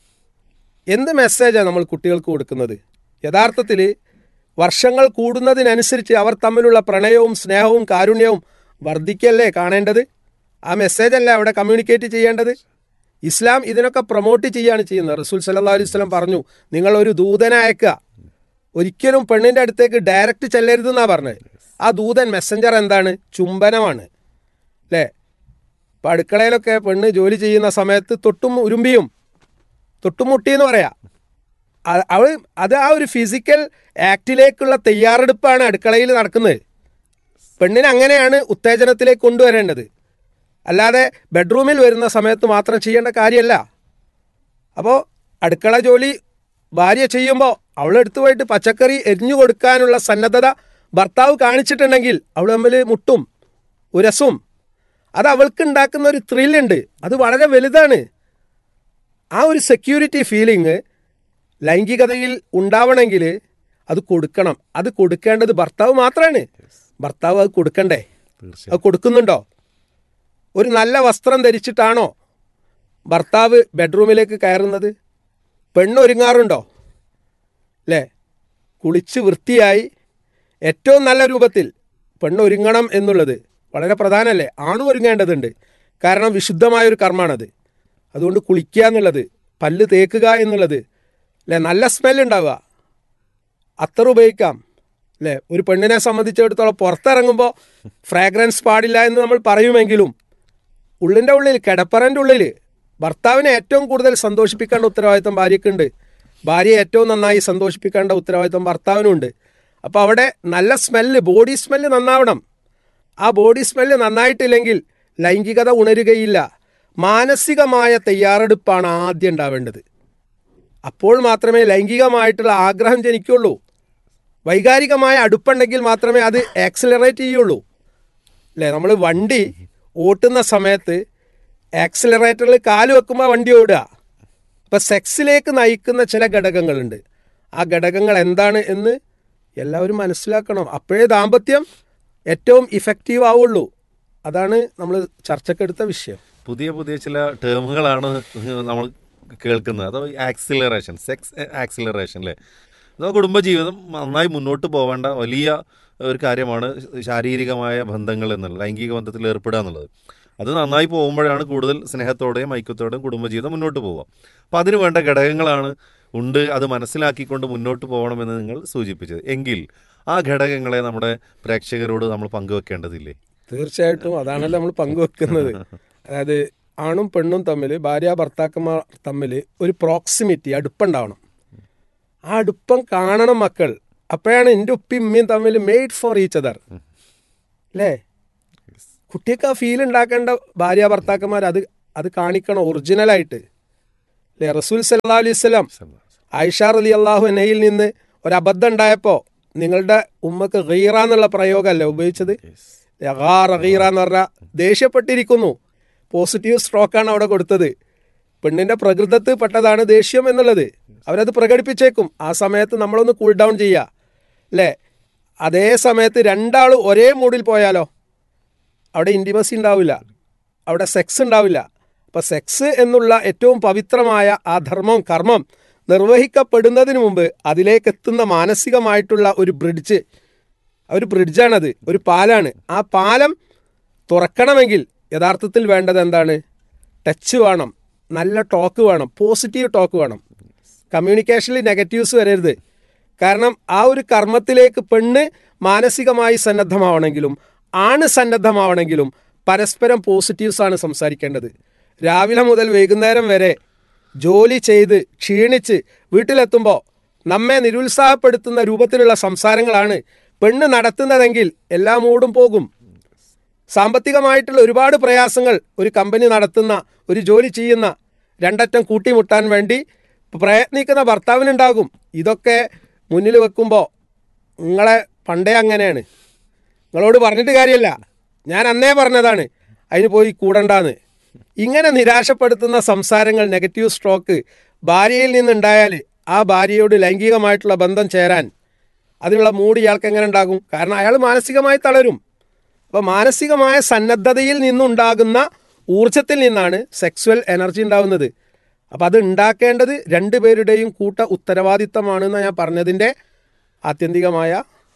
എന്ത് മെസ്സേജാണ് നമ്മൾ കുട്ടികൾക്ക് കൊടുക്കുന്നത് യഥാർത്ഥത്തിൽ വർഷങ്ങൾ കൂടുന്നതിനനുസരിച്ച് അവർ തമ്മിലുള്ള പ്രണയവും സ്നേഹവും കാരുണ്യവും വർദ്ധിക്കല്ലേ കാണേണ്ടത് ആ മെസ്സേജ് അല്ലേ അവിടെ കമ്മ്യൂണിക്കേറ്റ് ചെയ്യേണ്ടത് ഇസ്ലാം ഇതിനൊക്കെ പ്രൊമോട്ട് ചെയ്യാണ് ചെയ്യുന്നത് റസൂൽ സല്ലല്ലാഹു അലൈഹി വസല്ലം പറഞ്ഞു നിങ്ങൾ ഒരു ദൂതനെ അയക്കുക ഒരിക്കലും പെണ്ണിൻ്റെ അടുത്തേക്ക് ഡയറക്റ്റ് ചെല്ലരുതെന്നാണ് പറഞ്ഞത് ആ ദൂതൻ മെസ്സഞ്ചർ എന്താണ് ചുംബനമാണ് അല്ലേ ഇപ്പം അടുക്കളയിലൊക്കെ പെണ്ണ് ജോലി ചെയ്യുന്ന സമയത്ത് തൊട്ടും ഉരുമ്പിയും തൊട്ടുമുട്ടി എന്ന് പറയാം അ- അവൾ അത് ആ ഒരു ഫിസിക്കൽ ആക്ടിലേക്കുള്ള തയ്യാറെടുപ്പാണ് അടുക്കളയിൽ നടക്കുന്നത് പെണ്ണിനെ അങ്ങനെയാണ് ഉത്തേജനത്തിലേക്ക് കൊണ്ടുവരേണ്ടത് അല്ലാതെ ബെഡ്റൂമിൽ വരുന്ന സമയത്ത് മാത്രം ചെയ്യേണ്ട കാര്യമല്ല അപ്പോൾ അടുക്കള ജോലി ഭാര്യ ചെയ്യുമ്പോൾ അവളെടുത്ത് പോയിട്ട് പച്ചക്കറി എരിഞ്ഞു കൊടുക്കാനുള്ള സന്നദ്ധത ഭർത്താവ് കാണിച്ചിട്ടുണ്ടെങ്കിൽ അവൾ തമ്മിൽ മുട്ടും ഉരസും അത് അവൾക്ക് ഉണ്ടാക്കുന്ന ഒരു ത്രില്ലുണ്ട് അത് വളരെ വലുതാണ് ആ ഒരു സെക്യൂരിറ്റി ഫീലിംഗ് ലൈംഗികതയിൽ ഉണ്ടാവണമെങ്കിൽ അത് കൊടുക്കണം അത് കൊടുക്കേണ്ടത് ഭർത്താവ് മാത്രമാണ് ഭർത്താവ് അത് കൊടുക്കണ്ടേ അത് കൊടുക്കുന്നുണ്ടോ ഒരു നല്ല വസ്ത്രം ധരിച്ചിട്ടാണോ ഭർത്താവ് ബെഡ്റൂമിലേക്ക് കയറുന്നത് പെണ്ണൊരുങ്ങാറുണ്ടോ അല്ലേ കുളിച്ച് വൃത്തിയായി ഏറ്റവും നല്ല രൂപത്തിൽ പെണ്ണൊരുങ്ങണം എന്നുള്ളത് വളരെ പ്രധാനമല്ലേ ആണും ഒരുങ്ങേണ്ടതുണ്ട് കാരണം വിശുദ്ധമായൊരു കർമ്മമാണത് അതുകൊണ്ട് കുളിക്കുക എന്നുള്ളത് പല്ല് തേക്കുക എന്നുള്ളത് അല്ലേ നല്ല സ്മെൽ ഉണ്ടാവുക അത്തർ ഉപയോഗിക്കാം അല്ലേ ഒരു പെണ്ണിനെ സംബന്ധിച്ചിടത്തോളം പുറത്തിറങ്ങുമ്പോൾ ഫ്രാഗ്രൻസ് പാടില്ല എന്ന് നമ്മൾ പറയുമെങ്കിലും ഉള്ളിൻ്റെ ഉള്ളിൽ കിടപ്പറൻ്റെ ഉള്ളിൽ ഭർത്താവിനെ ഏറ്റവും കൂടുതൽ സന്തോഷിപ്പിക്കേണ്ട ഉത്തരവാദിത്തം ഭാര്യയ്ക്കുണ്ട് ഭാര്യയെ ഏറ്റവും നന്നായി സന്തോഷിപ്പിക്കേണ്ട ഉത്തരവാദിത്തം ഭർത്താവിനുണ്ട് അപ്പോൾ അവിടെ നല്ല സ്മെല്ല് ബോഡി സ്മെല്ല് നന്നാവണം ആ ബോഡി സ്മെല്ല് നന്നായിട്ടില്ലെങ്കിൽ ലൈംഗികത ഉണരുകയില്ല മാനസികമായ തയ്യാറെടുപ്പാണ് ആദ്യം ഉണ്ടാവേണ്ടത് അപ്പോൾ മാത്രമേ ലൈംഗികമായിട്ടുള്ള ആഗ്രഹം ജനിക്കുള്ളൂ വൈകാരികമായ അടുപ്പുണ്ടെങ്കിൽ മാത്രമേ അത് ആക്സിലറേറ്റ് ചെയ്യുള്ളൂ അല്ലേ നമ്മൾ വണ്ടി ഓട്ടുന്ന സമയത്ത് ആക്സിലറേറ്ററിൽ കാല് വെക്കുമ്പോൾ വണ്ടി ഓടുക അപ്പം സെക്സിലേക്ക് നയിക്കുന്ന ചില ഘടകങ്ങളുണ്ട് ആ ഘടകങ്ങൾ എന്താണ് എന്ന് എല്ലാവരും മനസ്സിലാക്കണം അപ്പോഴേ ദാമ്പത്യം ഏറ്റവും ഇഫക്റ്റീവ് ആവുള്ളൂ അതാണ് നമ്മൾ ചർച്ചക്കെടുത്ത വിഷയം പുതിയ പുതിയ ചില ടേമുകളാണ് നമ്മൾ കേൾക്കുന്നത് അതോ ആക്സിലറേഷൻ സെക്സ് ആക്സിലറേഷൻ അല്ലേ അതോ കുടുംബജീവിതം നന്നായി മുന്നോട്ട് പോവേണ്ട വലിയ ഒരു കാര്യമാണ് ശാരീരികമായ ബന്ധങ്ങൾ എന്നുള്ളത് ലൈംഗിക ബന്ധത്തിൽ ഏർപ്പെടുക എന്നുള്ളത് അത് നന്നായി പോകുമ്പോഴാണ് കൂടുതൽ സ്നേഹത്തോടെയും ഐക്യത്തോടെയും കുടുംബജീവിതം മുന്നോട്ട് പോവുക അപ്പം അതിന് വേണ്ട ഘടകങ്ങളാണ് ഉണ്ട് അത് മനസ്സിലാക്കിക്കൊണ്ട് മുന്നോട്ട് പോകണമെന്ന് നിങ്ങൾ സൂചിപ്പിച്ചത് എങ്കിൽ ആ ഘടകങ്ങളെ നമ്മുടെ പ്രേക്ഷകരോട് നമ്മൾ പങ്കുവെക്കേണ്ടതില്ലേ തീർച്ചയായിട്ടും അതാണല്ലോ നമ്മൾ പങ്കുവെക്കുന്നത് അതായത് ആണും പെണ്ണും തമ്മിൽ ഭാര്യ ഭർത്താക്കന്മാർ തമ്മിൽ ഒരു പ്രോക്സിമിറ്റി അടുപ്പുണ്ടാവണം ആ അടുപ്പം കാണണം മക്കൾ അപ്പോഴാണ് എൻ്റെ ഉപ്പയും ഉമ്മയും തമ്മിൽ മെയ്ഡ് ഫോർ ഈച്ച് അതർ അല്ലേ കുട്ടിക്ക് ആ ഫീൽ ഉണ്ടാക്കേണ്ട ഭാര്യ ഭർത്താക്കന്മാർ അത് അത് കാണിക്കണം ഒറിജിനലായിട്ട് അല്ലേ റസൂൽ സല്ലാ അലൈഹി സ്വലാം ആയിഷ അലി അള്ളാഹു എനയിൽ നിന്ന് ഒരു അബദ്ധം ഉണ്ടായപ്പോൾ നിങ്ങളുടെ ഉമ്മക്ക് ഗീറ എന്നുള്ള പ്രയോഗമല്ലേ ഉപയോഗിച്ചത് യഗാറ ഗീറ എന്ന് പറഞ്ഞാൽ ദേഷ്യപ്പെട്ടിരിക്കുന്നു പോസിറ്റീവ് സ്ട്രോക്കാണ് അവിടെ കൊടുത്തത് പെണ്ണിന്റെ പ്രകൃതത്തിൽ പെട്ടതാണ് ദേഷ്യം എന്നുള്ളത് അവരത് പ്രകടിപ്പിച്ചേക്കും ആ സമയത്ത് നമ്മളൊന്ന് കൂൾ ഡൗൺ ചെയ്യുക അല്ലേ അതേ സമയത്ത് രണ്ടാൾ ഒരേ മൂഡിൽ പോയാലോ അവിടെ ഇൻറ്റിമസി ഉണ്ടാവില്ല അവിടെ സെക്സ് ഉണ്ടാവില്ല അപ്പോൾ സെക്സ് എന്നുള്ള ഏറ്റവും പവിത്രമായ ആ ധർമ്മം കർമ്മം നിർവഹിക്കപ്പെടുന്നതിന് മുമ്പ് അതിലേക്ക് എത്തുന്ന മാനസികമായിട്ടുള്ള ഒരു ബ്രിഡ്ജ് ഒരു ബ്രിഡ്ജാണത് ഒരു പാലാണ് ആ പാലം തുറക്കണമെങ്കിൽ യഥാർത്ഥത്തിൽ വേണ്ടത് എന്താണ് ടച്ച് വേണം നല്ല ടോക്ക് വേണം പോസിറ്റീവ് ടോക്ക് വേണം കമ്മ്യൂണിക്കേഷനിൽ നെഗറ്റീവ്സ് വരരുത് കാരണം ആ ഒരു കർമ്മത്തിലേക്ക് പെണ്ണ് മാനസികമായി സന്നദ്ധമാവണമെങ്കിലും ആണ് സന്നദ്ധമാവണമെങ്കിലും പരസ്പരം പോസിറ്റീവ്സ് ആണ് സംസാരിക്കേണ്ടത് രാവിലെ മുതൽ വൈകുന്നേരം വരെ ജോലി ചെയ്ത് ക്ഷീണിച്ച് വീട്ടിലെത്തുമ്പോൾ നമ്മെ നിരുത്സാഹപ്പെടുത്തുന്ന രൂപത്തിലുള്ള സംസാരങ്ങളാണ് പെണ്ണ് നടത്തുന്നതെങ്കിൽ എല്ലാ മൂടും പോകും സാമ്പത്തികമായിട്ടുള്ള ഒരുപാട് പ്രയാസങ്ങൾ ഒരു കമ്പനി നടത്തുന്ന ഒരു ജോലി ചെയ്യുന്ന രണ്ടറ്റം കൂട്ടിമുട്ടാൻ വേണ്ടി പ്രയത്നിക്കുന്ന ഭർത്താവിനുണ്ടാകും ഇതൊക്കെ മുന്നിൽ വെക്കുമ്പോൾ നിങ്ങളെ പണ്ടേ അങ്ങനെയാണ് നിങ്ങളോട് പറഞ്ഞിട്ട് കാര്യമല്ല ഞാൻ അന്നേ പറഞ്ഞതാണ് അതിന് പോയി കൂടണ്ടാന്ന് ഇങ്ങനെ നിരാശപ്പെടുത്തുന്ന സംസാരങ്ങൾ നെഗറ്റീവ് സ്ട്രോക്ക് ഭാര്യയിൽ നിന്നുണ്ടായാൽ ആ ഭാര്യയോട് ലൈംഗികമായിട്ടുള്ള ബന്ധം ചേരാൻ അതിനുള്ള മൂഡ് ഇയാൾക്ക് എങ്ങനെ ഉണ്ടാകും കാരണം അയാൾ മാനസികമായി തളരും അപ്പോൾ മാനസികമായ സന്നദ്ധതയിൽ നിന്നുണ്ടാകുന്ന ഊർജത്തിൽ നിന്നാണ് സെക്സ്വൽ എനർജി ഉണ്ടാകുന്നത് അപ്പോൾ അത് ഉണ്ടാക്കേണ്ടത് രണ്ടുപേരുടെയും കൂട്ട ഉത്തരവാദിത്തമാണെന്ന് ഞാൻ പറഞ്ഞതിൻ്റെ ആത്യന്തികമായ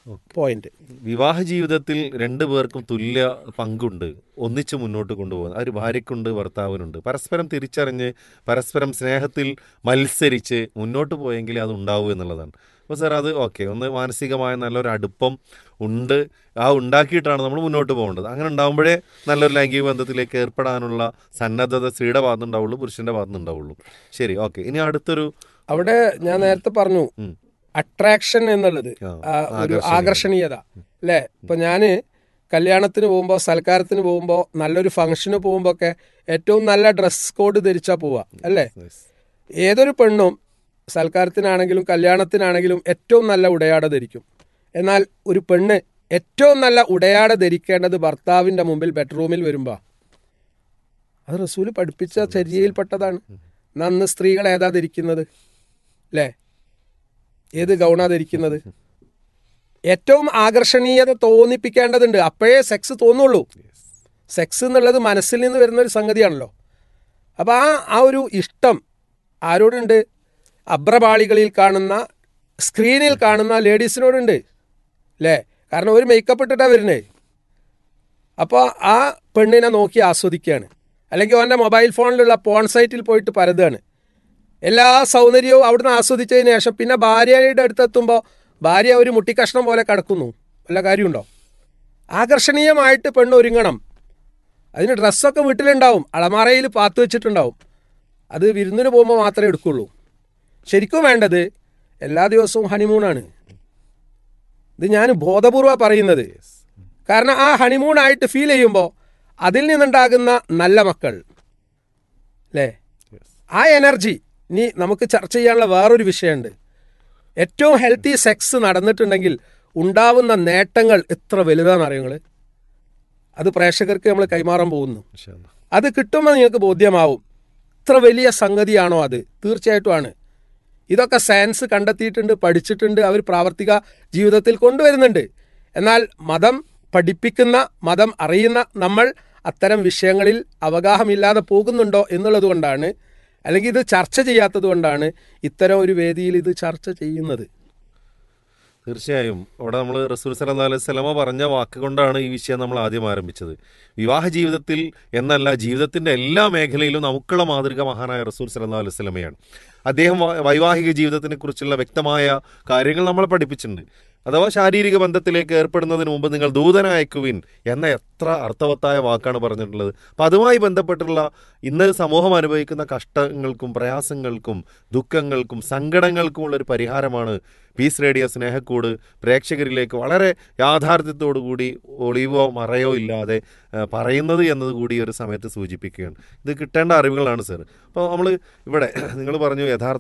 പോയിന്റ് വിവാഹ ജീവിതത്തിൽ രണ്ടു പേർക്കും തുല്യ പങ്കുണ്ട് ഒന്നിച്ച് മുന്നോട്ട് കൊണ്ടുപോകുന്നത് ഒരു ഭാര്യയ്ക്കുണ്ട് ഭർത്താവിനുണ്ട് പരസ്പരം തിരിച്ചറിഞ്ഞ് പരസ്പരം സ്നേഹത്തിൽ മത്സരിച്ച് മുന്നോട്ട് പോയെങ്കിലേ അത് ഉണ്ടാവൂ എന്നുള്ളതാണ് അപ്പോൾ സാർ അത് ഓക്കെ ഒന്ന് മാനസികമായ നല്ലൊരു അടുപ്പം ഉണ്ട് ആ ഉണ്ടാക്കിയിട്ടാണ് നമ്മൾ മുന്നോട്ട് പോകേണ്ടത് അങ്ങനെ ഉണ്ടാകുമ്പോഴേ നല്ലൊരു ലൈംഗിക ബന്ധത്തിലേക്ക് ഏർപ്പെടാനുള്ള സന്നദ്ധത സ്ത്രീയുടെ ഭാഗത്ത് ഉണ്ടാവുള്ളൂ പുരുഷന്റെ ഭാഗത്ത് ഉണ്ടാവുള്ളൂ ശരി ഓക്കെ ഇനി അടുത്തൊരു അവിടെ ഞാൻ നേരത്തെ പറഞ്ഞു ഉം. അട്രാക്ഷൻ എന്നുള്ളത് ആ, ആ, ഒരു ആകർഷണീയത. ആകർഷണീയത അല്ലേ ഇപ്പൊ ഞാന് കല്യാണത്തിന് പോകുമ്പോൾ സൽക്കാരത്തിന് പോകുമ്പോൾ നല്ലൊരു ഫംഗ്ഷന് പോകുമ്പോൾ ഒക്കെ ഏറ്റവും നല്ല ഡ്രസ് കോഡ് ധരിച്ചാ പോവാ അല്ലേ ഏതൊരു പെണ്ണും സൽക്കാരത്തിനാണെങ്കിലും കല്യാണത്തിനാണെങ്കിലും ഏറ്റവും നല്ല ഉടയാട ധരിക്കും എന്നാൽ ഒരു പെണ്ണ് ഏറ്റവും നല്ല ഉടയാട ധരിക്കേണ്ടത് ഭർത്താവിന്റെ മുമ്പിൽ ബെഡ്റൂമിൽ വരുമ്പോ അത് റസൂല് പഠിപ്പിച്ച ചര്യയിൽപ്പെട്ടതാണ് എന്നാ അന്ന് സ്ത്രീകൾ ഏതാ ധരിക്കുന്നത് അല്ലേ ഏത് ഗൗണ ധരിക്കുന്നത് ഏറ്റവും ആകർഷണീയത തോന്നിപ്പിക്കേണ്ടതുണ്ട് അപ്പോഴേ സെക്സ് തോന്നുള്ളൂ സെക്സ് എന്നുള്ളത് മനസ്സിൽ നിന്ന് വരുന്ന ഒരു സംഗതിയാണല്ലോ അപ്പോൾ ആ ആ ഒരു ഇഷ്ടം ആരോടുണ്ട് അബ്രപാളികളിൽ കാണുന്ന സ്ക്രീനിൽ കാണുന്ന ലേഡീസിനോടുണ്ട് അല്ലേ കാരണം ഒരു മേക്കപ്പ് ഇട്ടിട്ടാണ് വരുന്നത് അപ്പോൾ ആ പെണ്ണിനെ നോക്കി ആസ്വദിക്കുകയാണ് അല്ലെങ്കിൽ അവൻ്റെ മൊബൈൽ ഫോണിലുള്ള പോൺ സൈറ്റിൽ പോയിട്ട് പരതുകയാണ് എല്ലാ സൗന്ദര്യവും അവിടുന്ന് ആസ്വദിച്ചതിന് ശേഷം പിന്നെ ഭാര്യയുടെ അടുത്തെത്തുമ്പോൾ ഭാര്യ ഒരു മുട്ടിക്കഷ്ണം പോലെ കിടക്കുന്നു വല്ല കാര്യമുണ്ടോ ആകർഷണീയമായിട്ട് പെണ്ണ് ഒരുങ്ങണം അതിന് ഡ്രസ്സൊക്കെ വീട്ടിലുണ്ടാവും അളമാറയിൽ പാത്തു വെച്ചിട്ടുണ്ടാവും അത് വിരുന്നിന് പോകുമ്പോൾ മാത്രമേ എടുക്കുള്ളൂ ശരിക്കും വേണ്ടത് എല്ലാ ദിവസവും ഹണിമൂണാണ് ഇത് ഞാൻ ബോധപൂർവ്വം പറയുന്നത് കാരണം ആ ഹണിമൂണായിട്ട് ഫീൽ ചെയ്യുമ്പോൾ അതിൽ നിന്നുണ്ടാകുന്ന നല്ല മക്കൾ അല്ലേ ആ എനർജി ഇനി നമുക്ക് ചർച്ച ചെയ്യാനുള്ള വേറൊരു വിഷയമുണ്ട് ഏറ്റവും ഹെൽത്തി സെക്സ് നടന്നിട്ടുണ്ടെങ്കിൽ ഉണ്ടാവുന്ന നേട്ടങ്ങൾ എത്ര വലുതാണെന്ന് അറിയുങ്ങൾ അത് പ്രേക്ഷകർക്ക് നമ്മൾ കൈമാറാൻ പോകുന്നു അത് കിട്ടുമ്പോൾ നിങ്ങൾക്ക് ബോധ്യമാവും ഇത്ര വലിയ സംഗതിയാണോ അത് തീർച്ചയായിട്ടും ആണ് ഇതൊക്കെ സയൻസ് കണ്ടെത്തിയിട്ടുണ്ട് പഠിച്ചിട്ടുണ്ട് അവർ പ്രാവർത്തിക ജീവിതത്തിൽ കൊണ്ടുവരുന്നുണ്ട് എന്നാൽ മതം പഠിപ്പിക്കുന്ന മതം അറിയുന്ന നമ്മൾ അത്തരം വിഷയങ്ങളിൽ അവഗാഹമില്ലാതെ പോകുന്നുണ്ടോ എന്നുള്ളത് കൊണ്ടാണ് അല്ലെങ്കിൽ ഇത് ചർച്ച ചെയ്യാത്തത് കൊണ്ടാണ് ഇത്തരം ഒരു വേദിയിൽ ഇത് ചർച്ച ചെയ്യുന്നത് തീർച്ചയായും അവിടെ നമ്മൾ റസൂൽ സല്ലല്ലാഹു അലൈഹി വസല്ലമ പറഞ്ഞ വാക്ക് കൊണ്ടാണ് ഈ വിഷയം നമ്മൾ ആദ്യം ആരംഭിച്ചത് വിവാഹ ജീവിതത്തിൽ എന്നല്ല ജീവിതത്തിന്റെ എല്ലാ മേഖലയിലും നമുക്കുള്ള മാതൃക മഹാനായ റസൂൽ സല്ലല്ലാഹു അലൈഹി വസല്ലമയാണ് അദ്ദേഹം വ- വൈവാഹിക ജീവിതത്തിനെ കുറിച്ചുള്ള വ്യക്തമായ കാര്യങ്ങൾ നമ്മളെ പഠിപ്പിച്ചിട്ടുണ്ട് അഥവാ ശാരീരിക ബന്ധത്തിലേക്ക് ഏർപ്പെടുന്നതിന് മുമ്പ് നിങ്ങൾ ദൂതനെ അയക്കുവിൻ എന്ന എത്ര അർത്ഥവത്തായ വാക്കാണ് പറഞ്ഞിട്ടുള്ളത് അപ്പം അതുമായി ബന്ധപ്പെട്ടുള്ള ഇന്ന് സമൂഹം അനുഭവിക്കുന്ന കഷ്ടങ്ങൾക്കും പ്രയാസങ്ങൾക്കും ദുഃഖങ്ങൾക്കും സങ്കടങ്ങൾക്കുമുള്ള ഒരു പരിഹാരമാണ് പീസ് റേഡിയോ സ്നേഹക്കൂട് പ്രേക്ഷകരിലേക്ക് വളരെ യാഥാർത്ഥ്യത്തോടു കൂടി ഒളിവോ മറയോ ഇല്ലാതെ ആ, പറയുന്നത് എന്നത് കൂടി ഈ ഒരു സമയത്ത് സൂചിപ്പിക്കുകയാണ് ഇത് കിട്ടേണ്ട അറിവുകളാണ് സർ അപ്പോൾ നമ്മൾ ഇവിടെ നിങ്ങൾ പറഞ്ഞു യഥാർത്ഥ